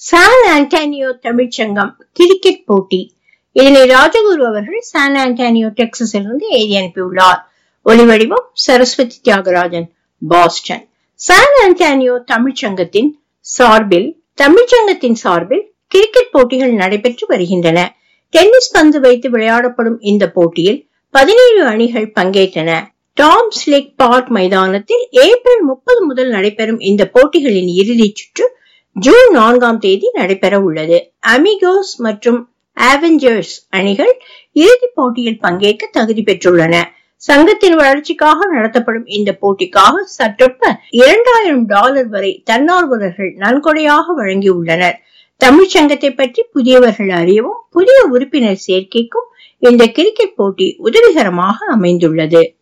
San Antonio தமிழ்ச்சங்கம் cricket போட்டி இதனை ராஜகுரு அவர்கள் சான் ஆண்டனியோ டெக்சஸில் இருந்து எழுதி அனுப்பியுள்ளார் ஒலிவடிவம் Saraswathi Thiagarajan Boston San Antonio தமிழ்ச்சங்கத்தின் சார்பில் தமிழ்ச்சங்கத்தின் சார்பில் கிரிக்கெட் போட்டிகள் நடைபெற்று வருகின்றன டென்னிஸ் பந்து வைத்து விளையாடப்படும் இந்த போட்டியில் பதினேழு அணிகள் பங்கேற்றன டாம் ஸ்லிக் பார்க் மைதானத்தில் ஏப்ரல் முப்பது முதல் நடைபெறும் இந்த போட்டிகளின் இறுதிச் சுற்று ஜூன் நான்காம் தேதி நடைபெற உள்ளது அமிகோஸ் மற்றும் ஆவெஞ்சர்ஸ் அணிகள் இறுதிப் போட்டியில் பங்கேற்க தகுதி பெற்றுள்ளன சங்கத்தின் வளர்ச்சிக்காக நடத்தப்படும் இந்த போட்டிக்காக சற்றொப்ப இரண்டாயிரம் டாலர் வரை தன்னார்வலர்கள் நன்கொடையாக வழங்கியுள்ளனர் தமிழ்ச்சங்கத்தை பற்றி புதியவர்கள் அறியவும் புதிய உறுப்பினர் சேர்க்கைக்கும் இந்த கிரிக்கெட் போட்டி உதவிகரமாக அமைந்துள்ளது